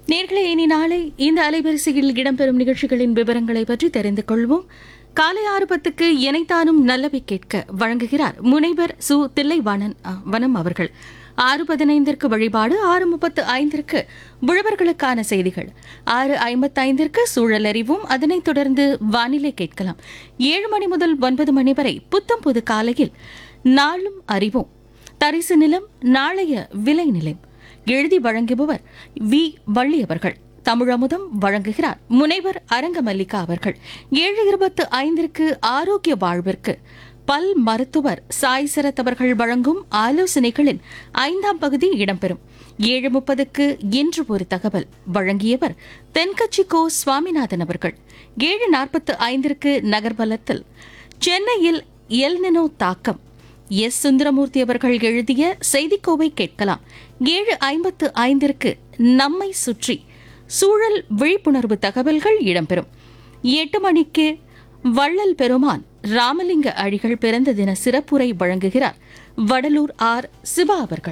நேர்களே இனி நாளை இந்த அலைவரிசையில் இடம்பெறும் நிகழ்ச்சிகளின் விவரங்களை பற்றி தெரிந்து கொள்வோம் காலை ஆறு பத்துக்கு இணைத்தானும் நல்லவை கேட்க வழங்குகிறார் முனைவர் சு தில்லைவாணன் அ, வனம் அவர்கள் ஆறு பதினைந்திற்கு வழிபாடு ஆறு முப்பத்து ஐந்திற்கு உழவர்களுக்கான செய்திகள் ஆறு ஐம்பத்தைந்திற்கு சூழல் அறிவும் அதனைத் தொடர்ந்து வானிலை கேட்கலாம் ஏழு மணி முதல் ஒன்பது மணி வரை புத்தம் புது காலையில் நாளும் அறிவோம் தரிசு நிலம் நாளைய விலை நிலம் எழுதி வழங்குபவர் வி வள்ளி அவர்கள் தமிழமுதம் வழங்குகிறார் முனைவர் அரங்க மல்லிகா அவர்கள் ஏழு இருபத்து ஐந்திற்கு ஆரோக்கிய வாழ்விற்கு பல் மருத்துவர் சாய் சரத் அவர்கள் வழங்கும் ஆலோசனைகளின் ஐந்தாம் பகுதி இடம்பெறும் ஏழு முப்பதுக்கு இன்று ஒரு தகவல் வழங்கியவர் தென்கட்சி கோ சுவாமிநாதன் அவர்கள் ஏழு நாற்பத்து ஐந்திற்கு நகர்வலத்தில் சென்னையில் எல்னினோ தாக்கம் எஸ் சுந்தரமூர்த்தி அவர்கள் எழுதிய செய்திக்கோவை கேட்கலாம் ஏழு ஐம்பத்து ஐந்திற்கு நம்மை சுற்றி சூழல் விழிப்புணர்வு தகவல்கள் இடம்பெறும் எட்டு மணிக்கு வள்ளல் பெருமான் ராமலிங்க அடிகள் பிறந்த தின சிறப்புரை வழங்குகிறார் வடலூர் ஆர் சிவா அவர்கள்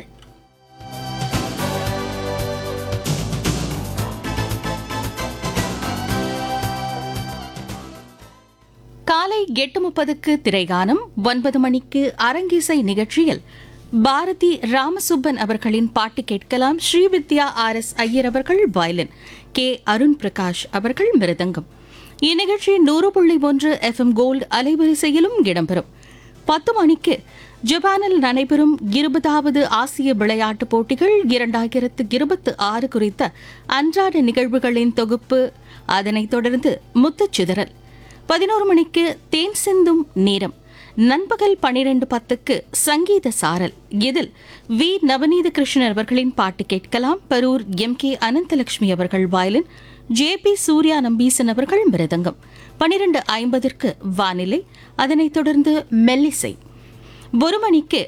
காலை எட்டு முப்பதுக்கு திரைகானம் ஒன்பது மணிக்கு அரங்கிசை நிகழ்ச்சியில் பாரதி ராமசுப்பன் அவர்களின் பாட்டு கேட்கலாம் ஸ்ரீவித்யா ஆர் எஸ் ஐயர் அவர்கள் வயலின் கே அருண் பிரகாஷ் அவர்கள் மிருதங்கம் இந்நிகழ்ச்சி நூறு புள்ளி ஒன்று எஃப்எம் கோல்டு அலைவரிசையிலும் இடம்பெறும் பத்து மணிக்கு ஜப்பானில் நடைபெறும் இருபதாவது ஆசிய விளையாட்டுப் போட்டிகள் இரண்டாயிரத்து இருபத்தி ஆறு குறித்த அன்றாட நிகழ்வுகளின் தொகுப்பு அதனைத் தொடர்ந்து முத்துச்சிதறல் பதினோரு மணிக்கு தேன் சிந்தும் நேரம் நண்பகல் பனிரெண்டு பத்துக்கு சங்கீத சாரல் இதில் வி நவநீத கிருஷ்ணன் அவர்களின் பாட்டு கேட்கலாம் பரூர் எம் கே அனந்தலட்சுமி அவர்கள் violin J P Surya Nambisan அவர்கள் மிருதங்கம் பனிரெண்டு ஐம்பதற்கு வானிலை அதனைத் தொடர்ந்து மெல்லிசை ஒரு மணிக்கு